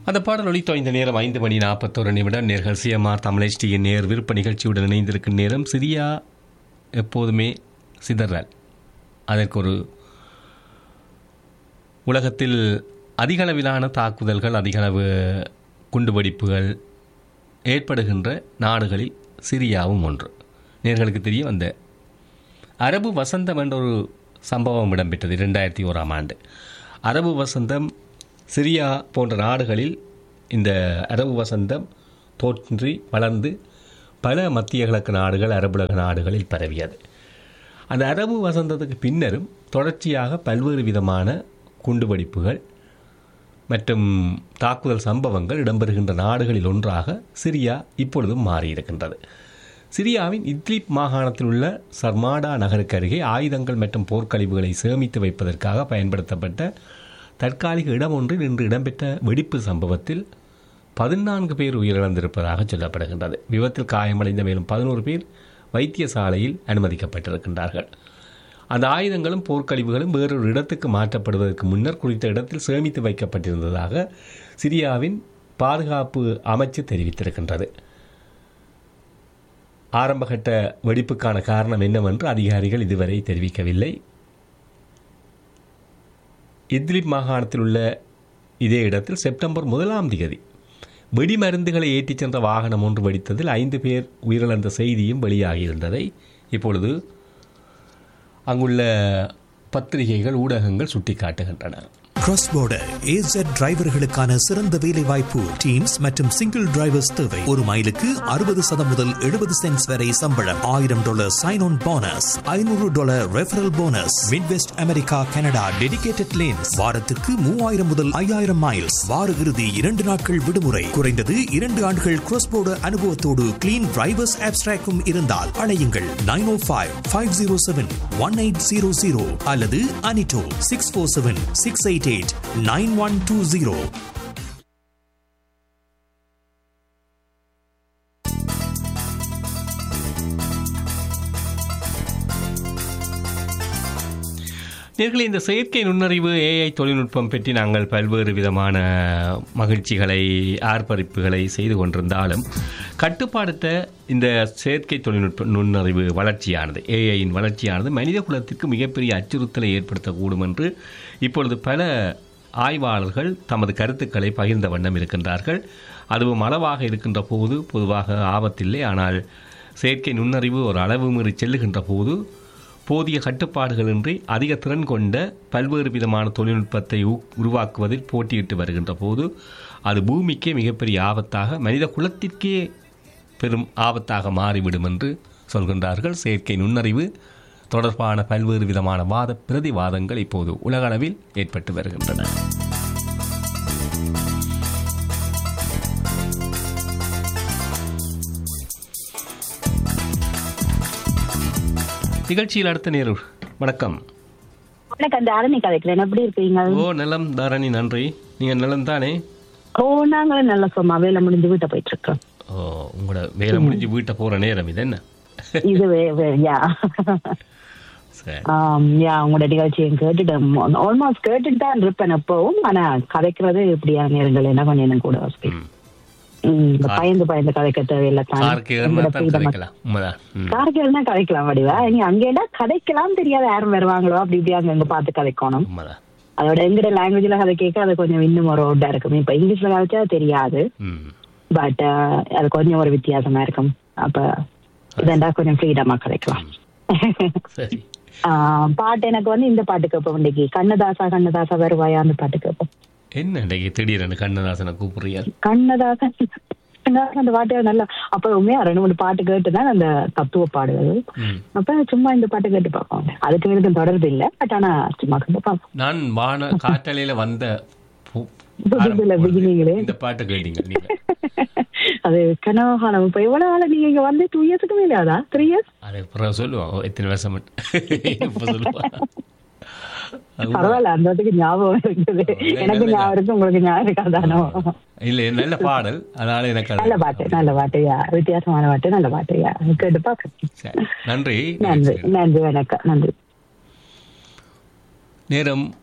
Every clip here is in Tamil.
அந்த பாடல் ஒலித்தோ இந்த நேரம் ஐந்து மணி நாற்பத்தோரு நிமிடம் நேர்கள் சிஎம்ஆர் தமிழ் நேர் விருப்ப நிகழ்ச்சியுடன் இணைந்திருக்கும் நேரம் சிரியா எப்போதுமே சிதறல் அதற்கு ஒரு உலகத்தில் அதிகளவிலான தாக்குதல்கள் அதிகளவு குண்டுவெடிப்புகள் ஏற்படுகின்ற நாடுகளில் சிரியாவும் ஒன்று நேர்களுக்கு தெரியும் அந்த அரபு வசந்தம் என்ற ஒரு சம்பவம் இடம்பெற்றது இரண்டாயிரத்தி ஓராம் ஆண்டு அரபு வசந்தம் சிரியா போன்ற நாடுகளில் இந்த அரபு வசந்தம் தோன்றி வளர்ந்து பல மத்திய கிழக்கு நாடுகள் அரபுலக நாடுகளில் பரவியது அந்த அரபு வசந்தத்துக்கு பின்னரும் தொடர்ச்சியாக பல்வேறு விதமான குண்டுவெடிப்புகள் மற்றும் தாக்குதல் சம்பவங்கள் இடம்பெறுகின்ற நாடுகளில் ஒன்றாக சிரியா இப்பொழுதும் மாறியிருக்கின்றது சிரியாவின் இத்லிப் மாகாணத்தில் உள்ள சர்மாடா நகருக்கு அருகே ஆயுதங்கள் மற்றும் போர்க்கழிவுகளை சேமித்து வைப்பதற்காக பயன்படுத்தப்பட்ட தற்காலிக இடம் ஒன்றில் இன்று இடம்பெற்ற வெடிப்பு சம்பவத்தில் பதினான்கு பேர் உயிரிழந்திருப்பதாக சொல்லப்படுகின்றது விபத்தில் காயமடைந்த மேலும் பதினோரு பேர் வைத்தியசாலையில் அனுமதிக்கப்பட்டிருக்கின்றார்கள் அந்த ஆயுதங்களும் போர்க்கழிவுகளும் வேறொரு இடத்துக்கு மாற்றப்படுவதற்கு முன்னர் குறித்த இடத்தில் சேமித்து வைக்கப்பட்டிருந்ததாக சிரியாவின் பாதுகாப்பு அமைச்சு தெரிவித்திருக்கின்றது ஆரம்பகட்ட வெடிப்புக்கான காரணம் என்னவென்று அதிகாரிகள் இதுவரை தெரிவிக்கவில்லை இத்லிப் மாகாணத்தில் உள்ள இதே இடத்தில் செப்டம்பர் முதலாம் தேதி வெடிமருந்துகளை ஏற்றிச் சென்ற வாகனம் ஒன்று வெடித்ததில் ஐந்து பேர் உயிரிழந்த செய்தியும் வெளியாகியிருந்ததை இப்பொழுது அங்குள்ள பத்திரிகைகள் ஊடகங்கள் சுட்டிக்காட்டுகின்றன கிராஸ் border AZ டிரைவர்களுக்கான சிறந்த வேலை வாய்ப்பு டீம்ஸ் மற்றும் சிங்கிள் டிரைவர்ஸ் தேவை ஒரு மைலுக்கு அறுபது சதம் முதல் எழுபது சென்ட்ஸ் வரை சம்பளம் ஆயிரம் டாலர் சைன் ஆன் போனஸ் ஐநூறு dollar referral bonus Midwest America Canada dedicated lanes வாரத்துக்கு மூவாயிரம் முதல் ஐயாயிரம் மைல்ஸ் வார இறுதி இரண்டு நாட்கள் விடுமுறை குறைந்தது இரண்டு ஆண்டுகள் கிராஸ் border அனுபவத்தோடு கிளீன் டிரைவர்ஸ் ஆப்ஸ்ட்ராக்கும் இருந்தால் அழையுங்கள் nine O five five zero seven one eight zero zero அல்லது அனிட்டோ six four seven six eight eight nine one two zero நேர்களே இந்த செயற்கை நுண்ணறிவு ஏஐ தொழில்நுட்பம் பற்றி நாங்கள் பல்வேறு விதமான மகிழ்ச்சிகளை ஆர்ப்பரிப்புகளை செய்து கொண்டிருந்தாலும் கட்டுப்பாடற்ற இந்த செயற்கை தொழில்நுட்ப நுண்ணறிவு வளர்ச்சியானது ஏஐயின் வளர்ச்சியானது மனித குலத்திற்கு மிகப்பெரிய அச்சுறுத்தலை ஏற்படுத்தக்கூடும் என்று இப்பொழுது பல ஆய்வாளர்கள் தமது கருத்துக்களை பகிர்ந்த வண்ணம் இருக்கின்றார்கள் அதுவும் அளவாக இருக்கின்ற போது பொதுவாக ஆபத்தில்லை ஆனால் செயற்கை நுண்ணறிவு ஒரு அளவு மீறி செல்லுகின்ற போது போதிய கட்டுப்பாடுகளின்றி அதிக திறன் கொண்ட பல்வேறு விதமான தொழில்நுட்பத்தை ஊ- உருவாக்குவதில் போட்டியிட்டு வருகின்ற போது அது பூமிக்கே மிகப்பெரிய ஆபத்தாக மனித குலத்திற்கே பெரும் ஆபத்தாக மாறிவிடும் என்று சொல்கின்றார்கள் செயற்கை நுண்ணறிவு தொடர்பான பல்வேறு விதமான வாத பிரதிவாதங்கள் இப்போது உலகளவில் ஏற்பட்டு வருகின்றன நிகழ்ச்சியில் அடுத்த நேரு வணக்கம் வணக்கம் அந்த அரணி கதைக்கிறேன் எப்படி இருக்கீங்க ஓ நலம் தாரணி நன்றி நீங்க நலம் தானே ஓ நாங்களும் நல்ல சும்மா வேலை முடிஞ்சு வீட்டை போயிட்டு இருக்கோம் ஓ உங்களோட வேலை முடிஞ்சு வீட்டை போற நேரம் இது என்ன இது வே- வே- யா சரி ஆம், யா உங்களோட நிகழ்ச்சியும் கேட்டுட்டேன் ஆல்மோஸ்ட் கேட்டுட்டு தான் இருப்பேன் எப்பவும் ஆனா கதைக்கிறது இப்படியான நேரங்கள் என்ன கொஞ்சம் எனக்கு கூட வசதி. ம். ம், இந்த பயந்து பயந்து கதைக்க தேவையில்லை தான் காருக்கு ஏறினா தான் கதைக்கலாம் உண்மைதான் ம். கார்கேள்னா கதைக்கலாம் வடிவா நீ அங்கேடா கதைக்கலாம் தெரியாத யாரும் வருவாங்களோ அப்படி இப்படி அங்க அங்க பார்த்து கதைக்கணும் உண்மைதான் அதோட எங்கட லாங்குவேஜ்ல கதை கேட்க அது கொஞ்சம் இன்னும் ஒரு ஒட்டா இருக்கும் இப்ப இங்கிலீஷ்ல கதைச்சா அது தெரியாது ம் பட் அது கொஞ்சம் ஒரு வித்தியாசமா இருக்கும் அப்ப இதெண்டா கொஞ்சம் ஃப்ரீடமா கிடைக்கலாம் சரி ஆஹ் பாட்டு எனக்கு வந்து இந்த பாட்டு கேட்போம் இன்னைக்கு கண்ணதாசா கண்ணதாசா வருவாயா அந்த பாட்டு கேட்போம் என்ன இன்றைக்கு திடீரென கண்ணதாசனை கூப்பிடுறியா கண்ணதாசா கண்ணதாசா அந்த பாட்டு நல்லா அப்ப உண்மையா ரெண்டு மூணு பாட்டு கேட்டுதான் அந்த தத்துவ பாடுகள் ம். அப்ப சும்மா இந்த பாட்டு கேட்டு பார்ப்போம் அதுக்கு எனக்கு தொடர்பு இல்ல பட் ஆனா சும்மா கேட்டு பார்ப்போம் நான் வான காற்றலையில வந்த பு- புதுசுல beginning-லே. இந்த பாட்டு கேட்டீங்க நீங்க அது கனகாலம் இப்ப எவ்வளவு நாள் நீங்க இங்க வந்து டூ இயர்ஸ்க்கு மேலாதா த்ரீ இயர்ஸ் அதை அப்புறம் சொல்லுவான் ஓ, எத்தனை வருஷம் இப்ப சொல்லுவான் அது பரவாயில்ல அந்த இடத்துக்கு ஞாபகம் இருக்குது எனக்கு ஞாபகம் இருக்கு உங்களுக்கு ஞாபகம் இருக்காதானோ இல்ல நல்ல பாடல் அதனால எனக்கு அது- நல்ல பாட்டு நல்ல பாட்டுயா வித்தியாசமான பாட்டு நல்ல பாட்டுயா கேட்டு பாக்க சரி. நன்றி நன்றி நன்றி வணக்கம் நன்றி நேரம்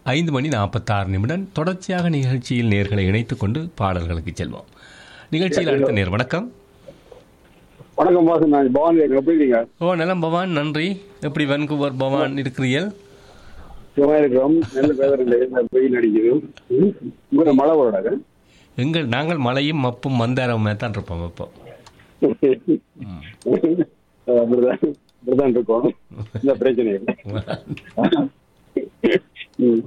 ஐந்து மணி நாற்பத்தாறு நிமிடம் தொடர்ச்சியாக நிகழ்ச்சியில் நேர்களை இணைத்துக் கொண்டு பாடல்களுக்கு செல்வோம் நிகழ்ச்சியில் அடுத்த நேர் வணக்கம் வணக்கம் பாசு நான் பவான் கேட்குறேன் எப்படி இருக்கீங்க ஓ நலம் பவான் நன்றி எப்படி வன்கூவர் பவான் இருக்கிறீர்கள் சும்மா இருக்கிறோம் நல்ல பேதர் இல்லை நல்ல வெயில் அடிக்குது ம். இங்க மழை வராது எங்கள் நாங்கள் மழையும் மப்பும் மந்தாரமே தான் இருப்போம் இப்போ அப்படிதான் அப்படிதான் இருக்கோம் இந்த பிரச்சனை இல்லை ம்.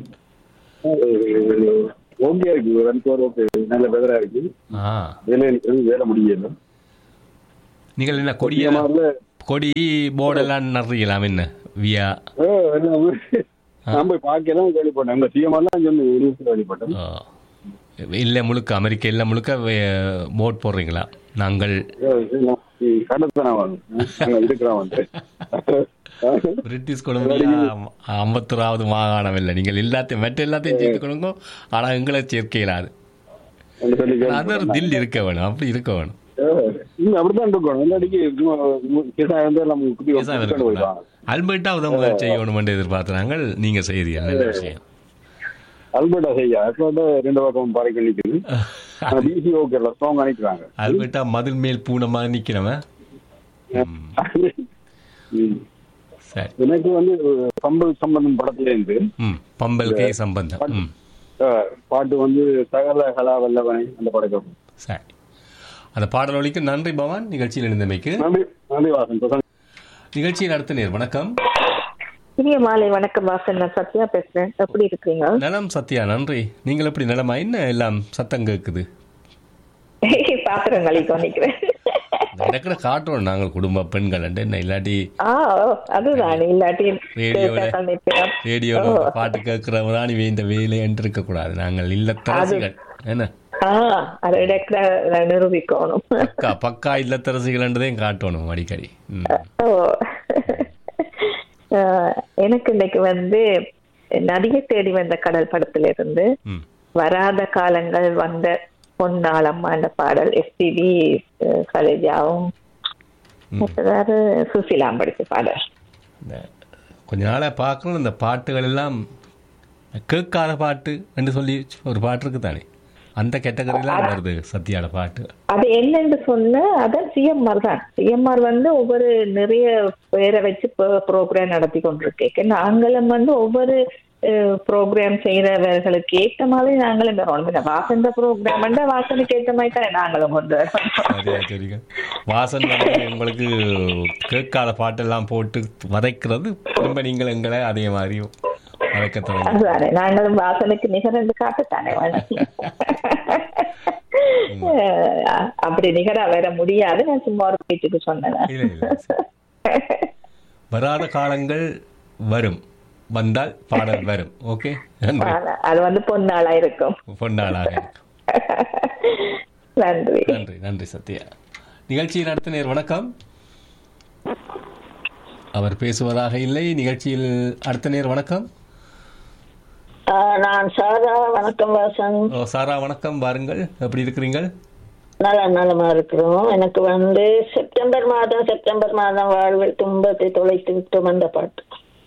ஓகே இருக்கு ரெண்டு வாரம் ஓகே நல்ல வெதரா இருக்கு ஆ வேலை எனக்கு வந்து வேலை முடியல நீங்கள் என்ன கொடிய கொடி போர்டெல்லாம் நடுறீங்களாம் என்ன வியா ஓ, என்ன, நான் போய் பார்க்கலாம் கேள்விப்பட்டேன் உங்க சிஎம்ஆர்லாம் சொன்ன நியூஸ்ல கேள்விப்பட்டேன் ஓ. இல்லை முழுக்க அமெரிக்கா இல்லை முழுக்க போட் போடுறீங்களா நாங்கள் கடத்தான நாங்க இருக்கிறோம் வந்து பிரிட்டிஷ் கொலம்பியா ஐம்பத்தொராவது மாகாணம் இல்லை நீங்கள் எல்லாத்தையும் மற்ற எல்லாத்தையும் சேர்த்து கொடுங்க ஆனால் எங்களை சேர்க்க இயலாது என்று சொல்லி அது ஒரு தில் இருக்க வேணும் அப்படி இருக்க வேணும் இல்ல அப்படிதான் இருக்கணும் இல்லாட்டிக்கு சும்மா கேசா வந்து நம்ம குத்தி பேசாம கொண்டு இருக்கக்கூடாது. போயிடுவாங்க அல்பர்ட்டா உதவி செய்யணும் என்று எதிர்பார்த்து நாங்கள் நீங்க செய்யறீங்க நல்ல விஷயம் அல்பர்டா செய்யா அல்பர்டா ரெண்டு பக்கம் பாறைக்கு நிக்குது ஆனா பிசி ஓகே ஸ்ட்ராங் அனுப்புறாங்க அல்பர்ட்டா மதில் மேல் பூனமா நிக்கிறவன் ம். சரி எனக்கு வந்து சம்பல் சம்பந்தம் படத்துல இருந்து ம் பம்பல் கே சம்பந்தம் ம் அஹ், பாட்டு வந்து சகல கலா வல்லவனை அந்த படக்கம் சரி அந்த பாடலொலிக்கு நன்றி பவான் நிகழ்ச்சியில் இணைந்தமைக்கு நன்றி நன்றி வாசன் பிரசன் நிகழ்ச்சியில் அடுத்த நேர் வணக்கம் இனிய மாலை வணக்கம் வாசன் நான் சத்யா பேசுறேன் எப்படி இருக்கீங்க நலம் சத்யா நன்றி நீங்கள் எப்படி நலமா என்ன எல்லாம் சத்தம் கேட்குது பாத்திரம் கழிக்க நிக்கிறேன் நடக்கிற காட்டுறோம் நாங்கள் குடும்ப பெண்கள் என்ன இல்லாட்டி ஆ ஓ, அதுதான் இல்லாட்டி ரேடியோல கேட்டா நிப்பேன். ரேடியோல ஒரு பாட்டு கேட்கிறவதான் இவன் இந்த வேலை என்று இருக்கக்கூடாது நாங்கள் இல்லத்தரசிகள் என்ன ஆ அதை இடத்துல நிரூபிக்கணும் பக்கா பக்கா இல்லத்தரசிகள் என்றதையும் காட்டணும் அடிக்கடி ம். ஓ ஆ, எனக்கு இன்னைக்கு வந்து நதியை தேடி வந்த கடல் படத்துல இருந்து ம் வராத காலங்கள் வந்த பொன்னாளம்மா அந்த பாடல் எஸ்பிபி கலேஜாவும் மற்றதாவது சுசிலாம் படிச்ச பாடல் இந்த கொஞ்ச நாளாக பார்க்கணும் இந்த பாட்டுகள் எல்லாம் கேட்காத பாட்டு என்று சொல்லி ஒரு பாட்டு இருக்கு தானே அந்த கேட்டகரிலாம் வருது சத்யால பாட்டு அது என்னன்னு சொன்ன அதான் சிஎம்ஆர் தான் சிஎம்ஆர் வந்து ஒவ்வொரு நிறைய பேரை வச்சு ப்ரோக்ராம் நடத்தி கொண்டிருக்கேன் நாங்களும் வந்து ஒவ்வொரு ப்ரோக்ராம் செய்யறவர்களுக்கு ஏற்ற மாதிரி நாங்களும் வரணும் இந்த வாசந்த ப்ரோக்ராம் வாசனுக்கு ஏற்ற மாதிரி தானே நாங்களும் கொண்டு வரோம் சரியா சரிங்க வாசன் வந்து உங்களுக்கு கேட்காத பாட்டெல்லாம் போட்டு வதைக்கிறது திரும்ப நீங்கள் எங்களை அதே மாதிரி வதைக்க தொடங்கி அதுதானே நாங்களும் வாசனுக்கு நிகரண்டு காட்டத்தானே வேணும் அஹ் அப்படி நிகரா வர முடியாது நான் சும்மா ஒரு பேச்சுக்கு சொன்னேன் இல்லை இல்லை வராத காலங்கள் வரும் வந்தால் பாடல் வரும் ஓகே நன்றி ஆனா, அது வந்து பொன்னாளா இருக்கும் பொன்னாளாக இருக்கும் நன்றி நன்றி நன்றி சத்யா நிகழ்ச்சியில் அடுத்த நேர் வணக்கம் அவர் பேசுவதாக இல்லை நிகழ்ச்சியில் அடுத்த நேர் வணக்கம் நான் சாரா வணக்கம் வாசன் ஓ சாரா வணக்கம் வாருங்கள் எப்படி இருக்கிறீங்கள் நல்ல நலமா இருக்கிறோம் எனக்கு வந்து செப்டம்பர் மாதம் செப்டம்பர் மாதம் வாழ்வில் துன்பத்தை தொலைத்து விட்டோம் அந்த பாட்டு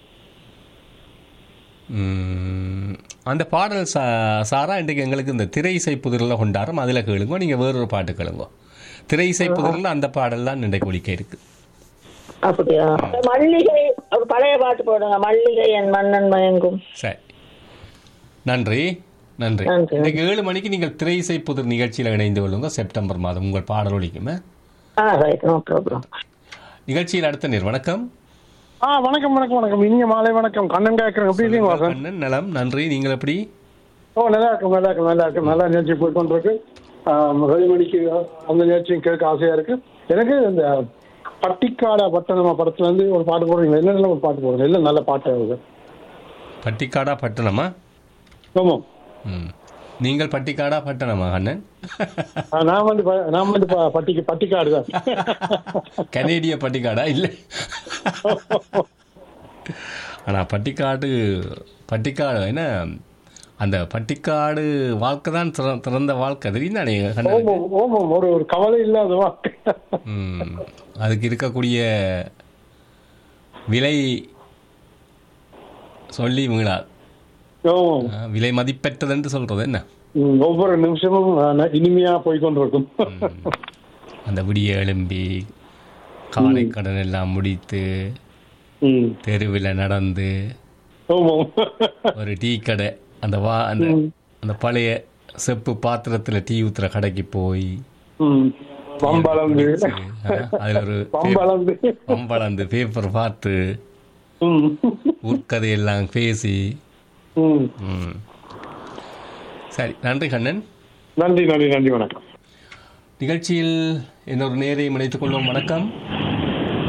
ம், அந்த பாடல் சா சாரா இன்றைக்கு எங்களுக்கு இந்த திரை இசை புதிரில் கொண்டாடும் அதில் கேளுங்க நீங்கள் வேறொரு பாட்டு கேளுங்க திரை இசை புதிரில் அந்த பாடல் தான் இன்றைக்கு ஒழிக்க இருக்கு அப்படியா மல்லிகை ஒரு பழைய பாட்டு போடுங்க மல்லிகை என் மன்னன் மயங்கும் சரி நன்றி நன்றி நன்றி. இன்றைக்கு ஏழு மணிக்கு நீங்கள் திரை இசை புதிர் நிகழ்ச்சியில் இணைந்து கொள்ளுங்க செப்டம்பர் மாதம் உங்கள் பாடல் ஒழிக்குமே ஆ ரைட் நோ ப்ராப்ளம் நிகழ்ச்சியில் அடுத்த நேர் வணக்கம் ஆ வணக்கம் வணக்கம் வணக்கம் இனிய மாலை வணக்கம் கண்ணன் கேட்கறேன் எப்படி இருக்கீங்க வாசன் கண்ணன் நலம் நன்றி நீங்கள் எப்படி ஓ நல்லா இருக்கும் நல்லா இருக்கும் நல்லா இருக்கும் நல்லா நிகழ்ச்சி போய் கொண்டிருக்கு ரவி மணிக்கு அந்த நிகழ்ச்சியும் கேட்க ஆசையா இருக்கு எனக்கு இந்த பட்டிக்காடா பட்டணமா படத்துல இருந்து ஒரு பாட்டு போடுறீங்க என்ன நல்ல ஒரு பாட்டு போடுறீங்க இல்லை நல்ல பாட்டு இருக்கு பட்டிக்காடா பட்டணமா ஆமாம் ம் நீங்கள் பட்டிக்காடா பட்டணமா கண்ணன் ஆ, நான் வந்து ப- நான் வந்து ப- பட்டிக்கு பட்டிக்காடு தான் கனேடிய பட்டிக்காடா இல்லை ஆனால் பட்டிக்காடு பட்டிக்காடு என்ன அந்த பட்டிக்காடு வாழ்க்கை தான் திற- திறந்த வாழ்க்கை தெரியும் தானே கண்ணனுக்கு ஓமம் ஓமம் ஒரு ஒரு கவலை இல்லாத வாழ்க்கை ம், அதுக்கு இருக்கக்கூடிய விலை சொல்லி மீளாது ஓ ஆ, விலை மதிப்பெற்றதுன்னு சொல்றது என்ன ம், ஒவ்வொரு நிமிஷமும் ஆ, இனிமையா போய்கொண்டிருக்கும் அந்த விடிய எழும்பி காலை கடன் எல்லாம் முடித்து ம். தெருவில் நடந்து ஆமாம் ஒரு டீ கடை அந்த வா அந்த அந்த பழைய செப்பு பாத்திரத்தில் டீ ஊத்துற கடைக்கு போய் ம். பம்பளந்து ஆ, அதுல ஒரு பம்பளந்து பம்பளந்து பேப்பர் பார்த்து ம். ஊர்க்கதையெல்லாம் பேசி ம். ம். சரி நன்றி கண்ணன் நன்றி நன்றி நன்றி வணக்கம் நிகழ்ச்சியில் இன்னொரு நேரை இணைத்துக் கொள்வோம் வணக்கம்